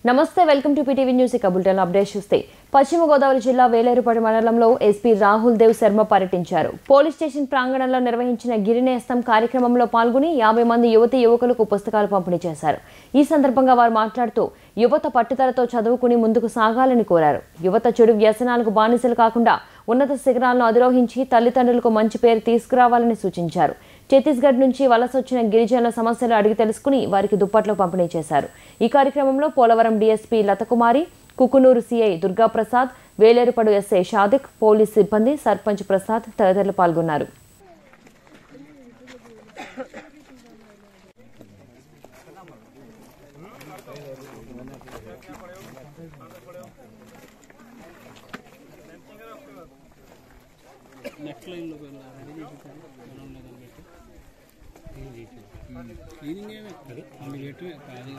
నమస్తే welcome to PTV news ఇక bulletin update చూస్తే పశ్చిమ గోదావరి జిల్లా వేలేరుపాడు మండలంలో ఎస్పీ రాహుల్ దేవ్ శర్మ పర్యటించారు పోలీస్ స్టేషన్ ప్రాంగణంలో నిర్వహించిన గిరినేస్తం కార్యక్రమంలో పాల్గొని యాభై మంది యువతి యువకులకు పుస్తకాలు పంపిణీ చేశారు ఈ సందర్భంగా వారు మాట్లాడుతూ యువత పట్టుదలతో చదువుకుని ముందుకు సాగాలని కోరారు యువత చెడు వ్యసనాలకు బానిసలు కాకుండా ఉన్నత శిఖరాలను అధిరోహించి తల్లిదండ్రులకు మంచి పేరు తీసుకురావాలని సూచించారు ఛత్తీస్గఢ్ నుంచి వలస వచ్చిన గిరిజనుల సమస్యలు అడిగి తెలుసుకుని వారికి దుప్పట్లు పంపిణీ చేశారు ఈ కార్యక్రమంలో Polavaram DSP Lathakumari Kukunuru CI Durgaprasad Velerupadu SI Shadiq police సిబ్బంది సర్పంచ్ ప్రసాద్ తదితరులు పాల్గొన్నారు నెక్స్ట్ లైన్లోకి వెళ్ళాలి రెడీ చేసేసాను మనం లేదని పెట్టి క్లీన్ చేసి క్లీనింగ్ ఏమే అది పెట్టి అది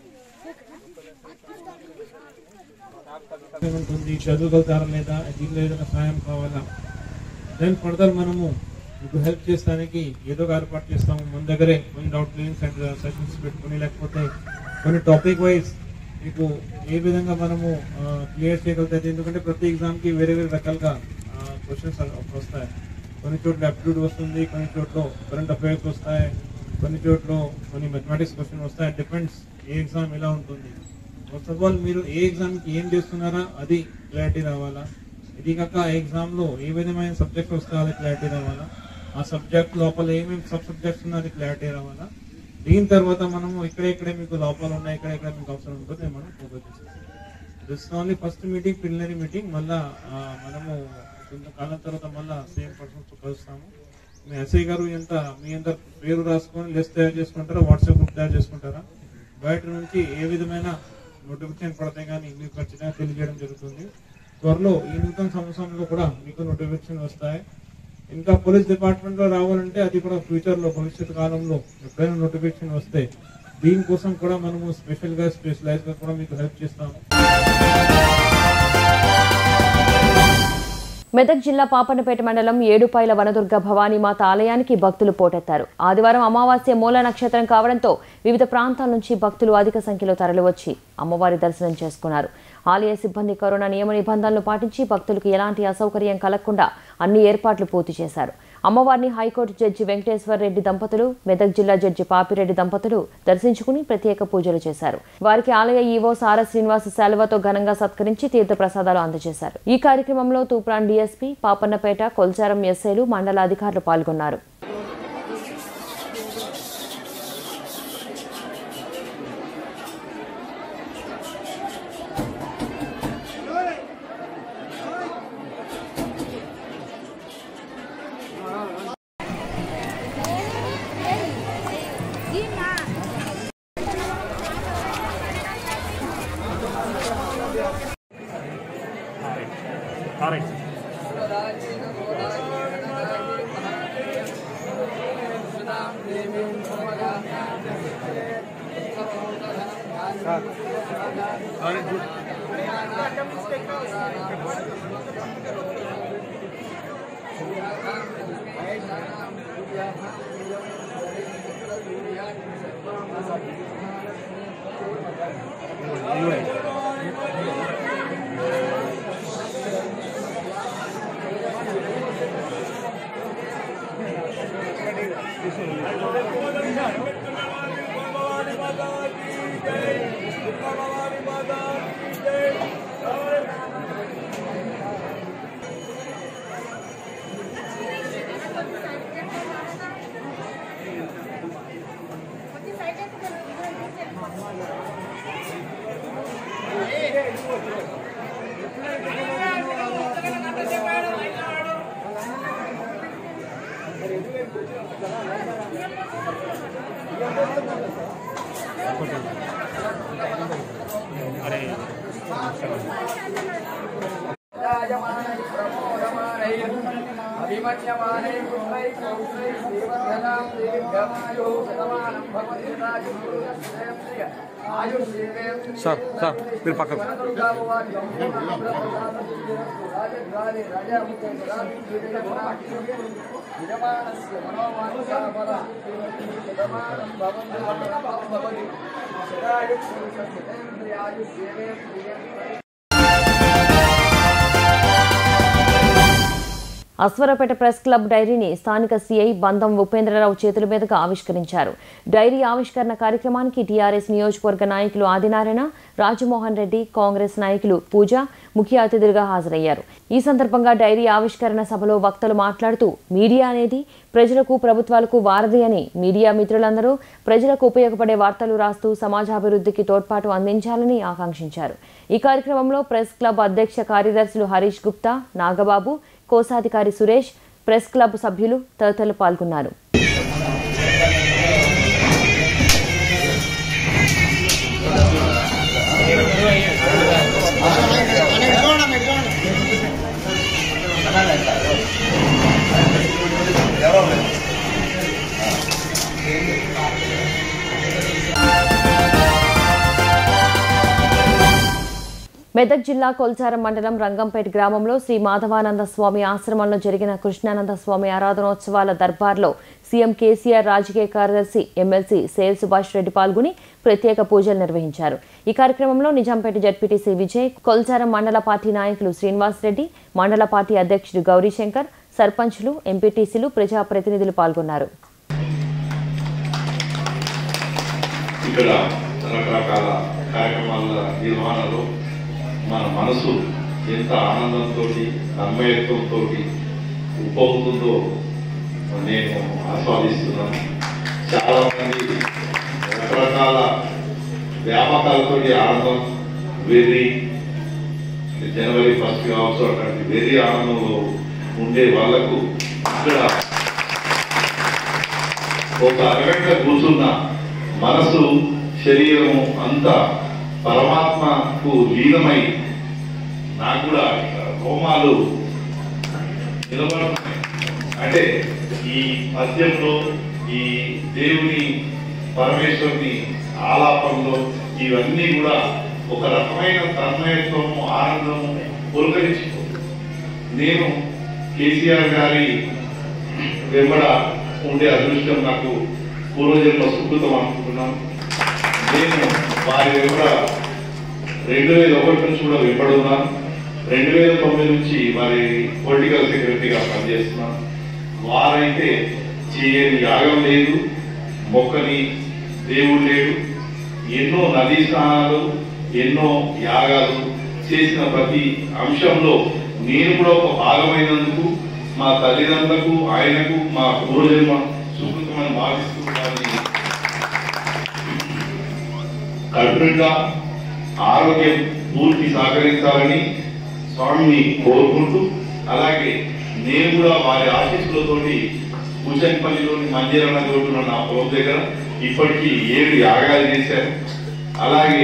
ఉంటుంది చదవగలుగుతారా లేదా దీనిలో ఏదైనా సాయం కావాలా దెన్ ఫర్దర్ మనము మీకు హెల్ప్ చేస్తానికి ఏదో ఒక ఏర్పాటు చేస్తాము మన దగ్గరే కొన్ని డౌట్ క్లియరింగ్ సెంటర్ సెషన్స్ పెట్టుకుని లేకపోతే కొన్ని టాపిక్ వైజ్ మీకు ఏ విధంగా మనము క్లియర్ చేయగలుగుతాయి ఎందుకంటే ప్రతి ఎగ్జామ్ కి వేరే వేరే రకాలుగా క్వశ్చన్స్ వస్తాయి కొన్ని చోట్ల అప్టిట్యూడ్ వస్తుంది కొన్ని చోట్ల కరెంట్ అఫైర్స్ వస్తాయి కొన్ని చోట్ల కొన్ని మెథమెటిక్స్ క్వశ్చన్ వస్తాయి డిపెండ్స్ ఏ ఎగ్జామ్ ఎలా ఉంటుంది ఫస్ట్ ఆఫ్ ఆల్ మీరు ఏ ఎగ్జామ్ కి ఏం చేస్తున్నారా అది క్లారిటీ రావాలా ఇది కాక ఆ ఎగ్జామ్ లో ఏ విధమైన సబ్జెక్ట్ వస్తే అది క్లారిటీ రావాలా ఆ సబ్జెక్ట్ లోపల ఏమేమి సబ్ సబ్జెక్ట్స్ ఉన్నా అది క్లారిటీ రావాలా దీని తర్వాత మనము ఇక్కడ ఇక్కడే మీకు లోపాలు ఉన్నాయి ఇక్కడ ఇక్కడ మీకు అవసరం ఉంటుంది మనం ఫోకస్ చేస్తాం this only first meeting preliminary meeting మళ్ళా ఆ, మనము కొంతకాలం తర్వాత మళ్ళా సేమ్ పర్సన్స్ కలుస్తాము మీ ఎస్ఐ గారు ఎంత మీ ఎంత పేరు రాసుకొని లిస్ట్ తయారు చేసుకుంటారా వాట్సాప్ గ్రూప్ తయారు చేసుకుంటారా బయట నుంచి ఏ విధమైన నోటిఫికేషన్ పడతాయి కానీ మీకు ఖచ్చితంగా తెలియజేయడం జరుగుతుంది త్వరలో ఈ నూతన సంవత్సరంలో కూడా మీకు నోటిఫికేషన్ వస్తాయి ఇంకా పోలీస్ డిపార్ట్మెంట్ లో రావాలంటే అది కూడా ఫ్యూచర్ లో భవిష్యత్ కాలంలో ఎప్పుడైనా నోటిఫికేషన్ వస్తే దీనికోసం కూడా మనము స్పెషల్ గా స్పెషలైజ్ గా కూడా మీకు హెల్ప్ చేస్తాము మెదక్ జిల్లా పాపన్నపేట మండలం ఏడుపాయల వనదుర్గ భవానీమాత ఆలయానికి భక్తులు పోటెత్తారు ఆదివారం అమావాస్య మూల నక్షత్రం కావడంతో వివిధ ప్రాంతాల నుంచి భక్తులు అధిక సంఖ్యలో తరలివచ్చి అమ్మవారి దర్శనం చేసుకున్నారు ఆలయ సిబ్బంది కరోనా నియమ నిబంధనలు పాటించి భక్తులకు ఎలాంటి అసౌకర్యం కలగకుండా అన్ని ఏర్పాట్లు పూర్తి చేశారు అమ్మవారిని హైకోర్టు జడ్జి వెంకటేశ్వర రెడ్డి దంపతులు మెదక్ జిల్లా జడ్జి పాపిరెడ్డి దంపతులు దర్శించుకుని ప్రత్యేక పూజలు చేశారు వారికి ఆలయ ఈవో సార శ్రీనివాస శాలువతో ఘనంగా సత్కరించి తీర్థ ప్రసాదాలు అందజేశారు ఈ కార్యక్రమంలో తూప్రాన్ డీఎస్పీ పాపన్నపేట కొల్చారం ఎస్ఐలు మండల అధికారులు పాల్గొన్నారు రాజమానై ప్రమోదమానై అభిమన్యమానై పుత్రై పౌత్రై శ్రీవర్ధనాం దీర్ఘమాయో శతమానం భవతి రాజు సార్ సార్ మీరు పక్కకు అశ్వరపేట ప్రెస్ క్లబ్ డైరీని స్థానిక సీఐ బంధం ఉపేంద్రరావు చేతుల మీదుగా ఆవిష్కరించారు డైరీ ఆవిష్కరణ కార్యక్రమానికి టీఆర్ఎస్ నియోజకవర్గ నాయకులు ఆదినారాయణ రాజమోహన్ రెడ్డి కాంగ్రెస్ నాయకులు పూజ ముఖ్య అతిథులుగా హాజరయ్యారు ఈ సందర్భంగా డైరీ ఆవిష్కరణ సభలో వక్తలు మాట్లాడుతూ మీడియా అనేది ప్రజలకు ప్రభుత్వాలకు వారధి అని మీడియా మిత్రులందరూ ప్రజలకు ఉపయోగపడే వార్తలు రాస్తూ సమాజాభివృద్ధికి తోడ్పాటు అందించాలని ఆకాంక్షించారు ఈ కార్యక్రమంలో ప్రెస్ క్లబ్ అధ్యక్ష కార్యదర్శులు హరీష్ గుప్తా నాగబాబు కోశాధికారి సురేష్ ప్రెస్ క్లబ్ సభ్యులు తదితరులు పాల్గొన్నారు మెదక్ జిల్లా కొల్చారం మండలం రంగంపేట గ్రామంలో శ్రీ మాధవానంద స్వామి ఆశ్రమంలో జరిగిన కృష్ణానంద స్వామి ఆరాధనోత్సవాల దర్బార్లో సీఎం కేసీఆర్ రాజకీయ కార్యదర్శి ఎమ్మెల్సీ సేల్ సుభాష్ రెడ్డి పాల్గొని ప్రత్యేక పూజలు నిర్వహించారు ఈ కార్యక్రమంలో నిజాంపేట జడ్పీటీసీ విజయ్ కొల్చారం మండల పార్టీ నాయకులు శ్రీనివాస్ రెడ్డి మండల పార్టీ అధ్యక్షుడు గౌరీశంకర్ సర్పంచ్లు ఎంపీటీసీలు ప్రజాప్రతినిధులు పాల్గొన్నారు ఇక్కడ రకరకాల కార్యక్రమాల నిర్వహణలో మన మనసు ఎంత ఆనందంతో తన్మయత్వంతో ఉప్పవుతుందో నేను ఆస్వాదిస్తున్నాను చాలా మంది రకరకాల వ్యాపకాలతో ఆనందం వెర్రి జనవరి ఫస్ట్ కావచ్చు అట్లాంటి వెర్రి ఆనందంలో ఉండే వాళ్లకు ఇక్కడ ఒక అరగంట కూర్చున్న మనసు శరీరం అంతా పరమాత్మకు లీనమై నాకు కూడా హోమాలు నిలబడుతున్నాయి అంటే ఈ పద్యంలో ఈ దేవుని పరమేశ్వరుని ఆలాపంలో ఇవన్నీ కూడా ఒక రకమైన తన్మయత్వము ఆనందము పులకరించిపోతుంది నేను కేసీఆర్ గారి వెంబడ ఉండే అదృష్టం నాకు పూర్వజన్మ సుకృతం అనుకుంటున్నాను నేను వారి వెంబడ రెండు వేల ఒకటి నుంచి కూడా వెంబడున్నాను రెండు వేల తొమ్మిది నుంచి వారి పొలిటికల్ సెక్రటరీగా పనిచేస్తున్నాను వారైతే చేయని యాగం లేదు మొక్కని దేవుడు లేడు ఎన్నో నదీ స్నానాలు ఎన్నో యాగాలు చేసిన ప్రతి అంశంలో నేను కూడా ఒక భాగమైనందుకు మా తల్లిదండ్రులకు ఆయనకు మా పూర్వజన్మ సుకృతమని భావిస్తూ వారిని కడుపుగా ఆరోగ్యం పూర్తి సహకరించాలని స్వామిని కోరుకుంటూ అలాగే నేను కూడా వారి ఆశీస్సులతోటి పూచన్పల్లిలోని మంజీరన్న చోటున్న నా పొలం దగ్గర ఇప్పటికీ ఏడు యాగాలు చేశారు అలాగే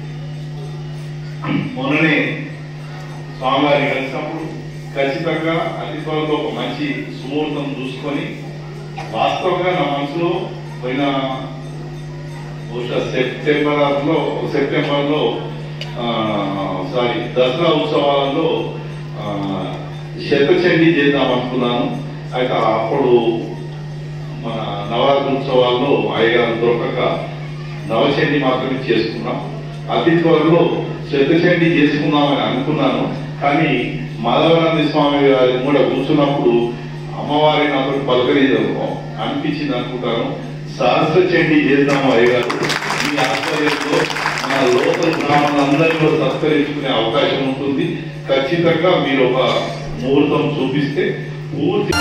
మొన్ననే స్వామివారిని కలిసినప్పుడు ఖచ్చితంగా అతి త్వరలో ఒక మంచి సుముహూర్తం చూసుకొని వాస్తవంగా నా మనసులో పోయిన బహుశా సెప్టెంబర్ లో సెప్టెంబర్ లో సారీ దసరా ఉత్సవాలలో ఆ, శతచండీ చేద్దాం అనుకున్నాను అయితే అప్పుడు మన నవరాత్రి ఉత్సవాల్లో అయ్యగారు దొరకక నవచండి మాత్రమే చేసుకున్నాం అతి త్వరలో శతచండి చేసుకుందామని అనుకున్నాను కానీ మాధవనంద స్వామి గారి కూడా కూర్చున్నప్పుడు అమ్మవారి నాతో పలకరించడం అనిపించింది అనుకుంటాను సహస్ర చండి చేద్దాము అయ్యగారు ఈ ఆధ్వర్యంలో మన లోకల్ బ్రాహ్మణులందరినీ కూడా సత్కరించుకునే అవకాశం ఉంటుంది ఖచ్చితంగా మీరు ఒక ముహూర్తం చూపిస్తే పూర్తి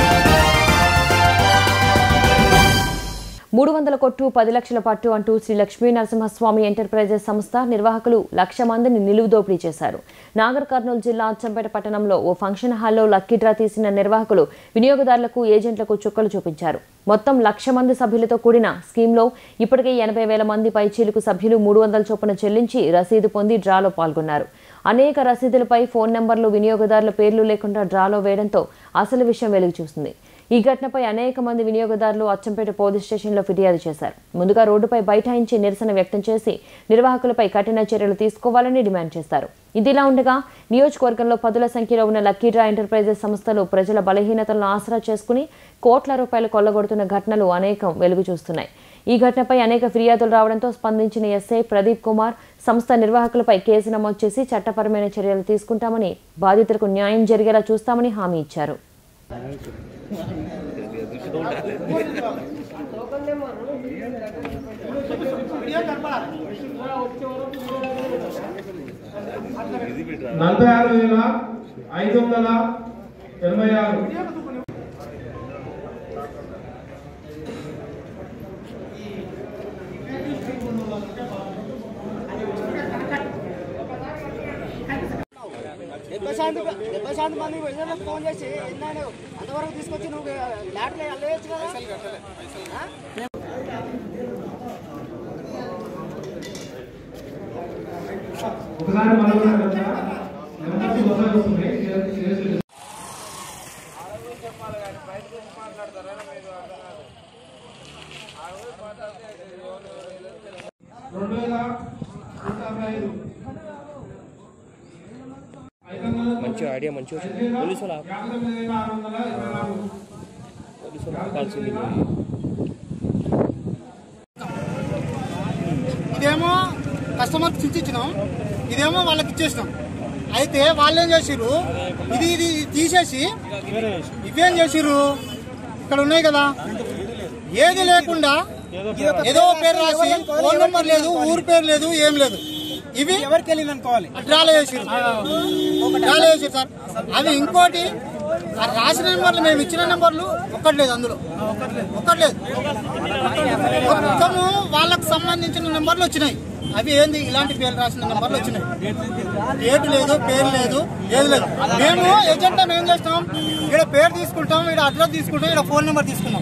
మూడు వందల కొట్టు పది లక్షల పట్టు అంటూ శ్రీ లక్ష్మీ నరసింహస్వామి ఎంటర్ప్రైజెస్ సంస్థ నిర్వాహకులు లక్ష మందిని నిలువు దోపిడీ చేశారు నాగర్ కర్నూలు జిల్లా అచ్చంపేట పట్టణంలో ఓ ఫంక్షన్ హాల్లో లక్కీ డ్రా తీసిన నిర్వాహకులు వినియోగదారులకు ఏజెంట్లకు చుక్కలు చూపించారు మొత్తం లక్ష మంది సభ్యులతో కూడిన స్కీమ్లో ఇప్పటికే ఎనభై వేల మంది పైచీలకు సభ్యులు మూడు వందల చొప్పున చెల్లించి రసీదు పొంది డ్రాలో పాల్గొన్నారు అనేక రసీదులపై ఫోన్ నెంబర్లు వినియోగదారుల పేర్లు లేకుండా డ్రాలో వేయడంతో అసలు విషయం వెలుగు చూసింది ఈ ఘటనపై అనేక మంది వినియోగదారులు అచ్చంపేట పోలీస్ స్టేషన్లో ఫిర్యాదు చేశారు ముందుగా రోడ్డుపై బైఠాయించి నిరసన వ్యక్తం చేసి నిర్వాహకులపై కఠిన చర్యలు తీసుకోవాలని డిమాండ్ చేశారు ఇదిలా ఉండగా నియోజకవర్గంలో పదుల సంఖ్యలో ఉన్న లక్కీ డ్రా ఎంటర్ప్రైజెస్ సంస్థలు ప్రజల బలహీనతలను ఆసరా చేసుకుని కోట్ల రూపాయలు కొల్లగొడుతున్న ఘటనలు అనేకం వెలుగు చూస్తున్నాయి ఈ ఘటనపై అనేక ఫిర్యాదులు రావడంతో స్పందించిన ఎస్ఐ ప్రదీప్ కుమార్ సంస్థ నిర్వాహకులపై కేసు నమోదు చేసి చట్టపరమైన చర్యలు తీసుకుంటామని బాధితులకు న్యాయం జరిగేలా చూస్తామని హామీ ఇచ్చారు నలభై ఆరు వేల ఐదు వందల ఎనభై ఆరు డెబ్బై శాతం డెబ్బై శాతం మంది ప్రజలకు ఫోన్ చేసి ఎన్నాను అంతవరకు తీసుకొచ్చి నువ్వు లాటరీ వెళ్ళవచ్చు కదా ఆ? ఒకసారి మనం నెంబర్స్ వస్తాయి వస్తున్నాయి చేసి రెండు వేల నూట అరవై ఐదు ఐదు వందల మంచి ఐడియా మంచి వచ్చింది పోలీసు వాళ్ళు ఆపు. యాభై తొమ్మిది వేల ఆరు వందల ఇరవై నాలుగు పోలీసు వాళ్ళు ఆపాల్సింది ఇదేమో కస్టమర్కి చించిచ్చినాం ఇదేమో వాళ్ళకి ఇచ్చేసినాం అయితే వాళ్ళు ఏం చేసిర్రు ఇది ఇది తీసేసి ఇవేం చేసిర్రు ఇక్కడ ఉన్నాయి కదా ఏది లేకుండా ఏదో పేరు రాసి ఫోన్ నెంబర్ లేదు ఊరు పేరు లేదు ఏం లేదు ఇవి ఎవరికి వెళ్ళింది అనుకోవాలి డ్రాలో చేసిర్రు డ్రాలో చేసిర్రు సార్ అవి ఇంకోటి ఆ రాసిన నెంబర్లు మేము ఇచ్చిన నెంబర్లు ఒక్కటి లేదు అందులో ఒక్కటి లేదు మొత్తము వాళ్ళకు సంబంధించిన నెంబర్లు వచ్చినాయి అవి ఏంది ఇలాంటి పేర్లు రాసిన నెంబర్లు వచ్చినాయి డేట్ లేదు పేరు లేదు ఏది లేదు మేము ఏజెంట్ ఏం చేస్తాం ఇక్కడ పేరు తీసుకుంటాం ఇక్కడ అడ్రస్ తీసుకుంటాం ఇక్కడ ఫోన్ నెంబర్ తీసుకుంటాం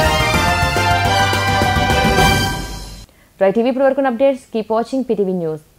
రైట్ టీవీ ఇప్పుడు వరకు updates keep watching PTV news